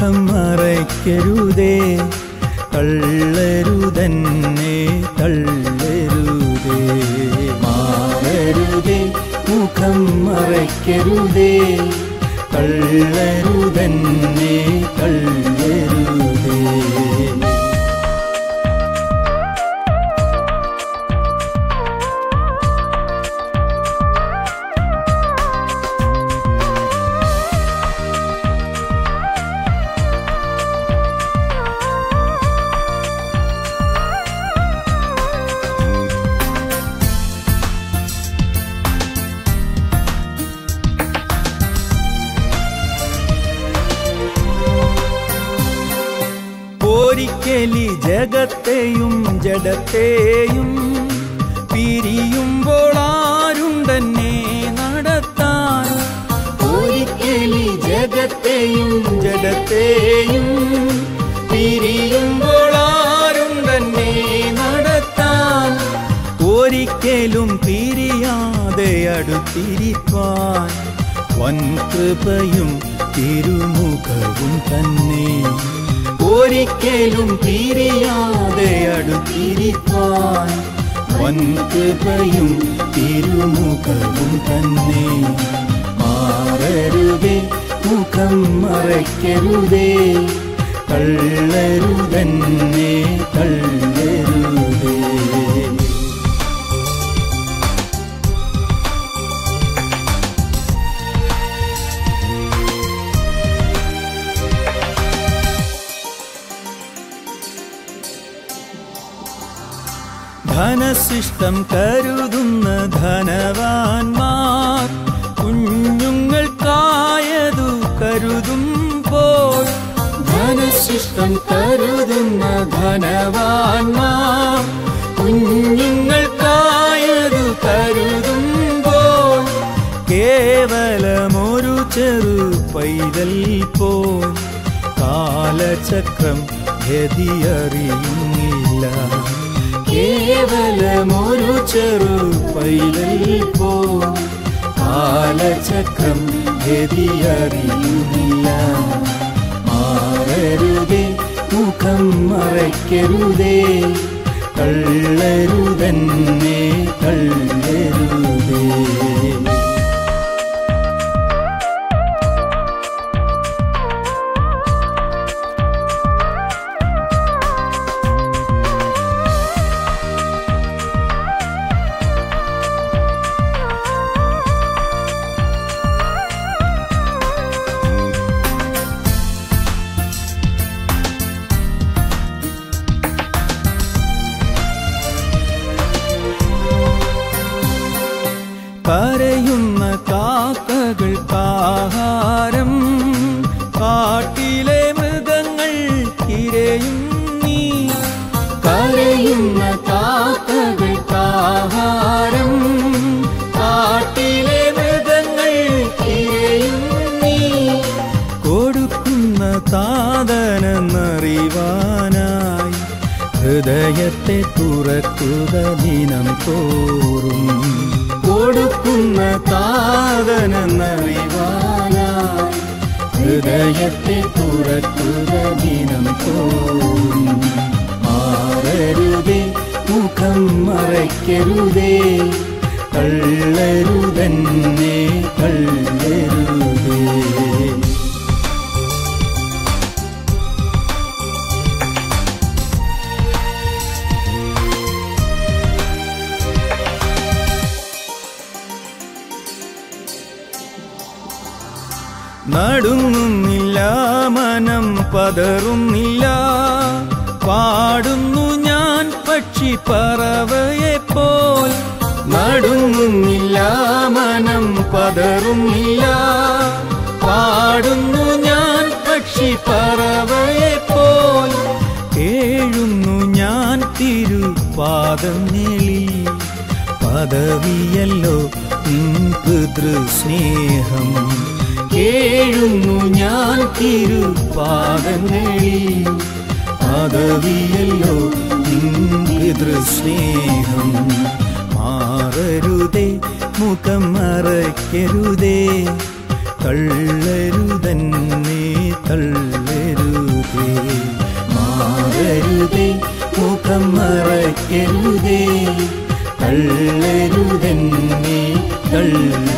മുഖം മറയ്ക്കരുതേ തള്ളരുതന്നെ തള്ളരുതേ മാറരുതേ മുഖം മറയ്ക്കരുതേ തള്ളരുതന്നെ തള്ളരുതേ ഒരിക്കലി ജഗത്തെയും ജഡത്തെയും പിരിയുമ്പോൾ ആരുണ്ടെന്നെ നടത്താൻ ഒരിക്കലി ജഗത്തെയും ജഡത്തെയും പിരിയുമ്പോൾ ആരുണ്ടെന്നെ നടത്താൻ ഒരിക്കലും പിരിയാതെ അടുത്തിരിപ്പാൻ വൻ കൃപയും തിരുമുഖവും തന്നെ ഒരിക്കലും പിരിയാതെ അടുത്തിരിപ്പാൻ വൻ കൃപയും തിരുമുഖവും തന്നെ മാറരുതേ മുഖം മറയ്ക്കരുതേ തള്ളരുതന്നെ തള്ളരുതേ ധനശിഷ്ടം കരുതുന്ന ധനവാന്മാർ കുഞ്ഞുങ്ങൾക്കായതു കരുതുമ്പോൾ ധനശിഷ്ടം കരുതുന്ന ധനവാന്മാർ കുഞ്ഞുങ്ങൾക്കായതു കരുതുമ്പോൾ കേവലമൊരു ചെറു പൈതൽ പോൽ കാലചക്രം ഗതിയറിയുന്നില്ല കേവലമൊരു ചെറു പൈതൽ പോ കാലചക്രം ഗതിയറിയുന്നില്ല മാറരുതേ മുഖം മറയ്ക്കരുതേ തള്ളരുതന്നെ തള്ളരുതേ കരയുന്ന കാക്കകൾക്കാഹാരം കാട്ടിലെ മൃഗങ്ങൾ ഇരയും നീ കരയുന്ന കാക്കകൾക്കാഹാരം കാട്ടിലെ മൃഗങ്ങൾ ഇരയും നീ കൊടുക്കുന്ന താതനെന്നറിവാനായി ഹൃദയത്തെ തുറക്കുക ദിനം തോറും കൊടുക്കുന്ന താതനെന്നറിവാനായി ഹൃദയത്തെ തുറക്കുക ദിനം തോറും മാറരുതേ മുഖം മറയ്ക്കരുതേ കള്ളരുതന്നെ കള്ളരുതേ നടുങ്ങുന്നില്ല മനം പതറുന്നില്ല പാടുന്നു ഞാൻ പക്ഷി പറവയെ പോൽ നടുങ്ങുന്നില്ല മനം പതറുന്നില്ല പാടുന്നു ഞാൻ പക്ഷി പറവയെ പോൽ കേഴുന്നു ഞാൻ തിരുപാദം നേളി പദവിയല്ലോ നിൻ പിതൃസ്നേഹം കേഴുന്നു ഞാൻ തിരുപാദങ്ങളിൽ പദവിയല്ലോ നിൻ പിതൃസ്നേഹം മാറരുതേ മുഖം മറയ്ക്കരുതേ തള്ളരുതന്നെ തള്ളരുതേ ബോധം മറക്കരുതേ തള്ളരുതെന്നെ തള്ളരുതേ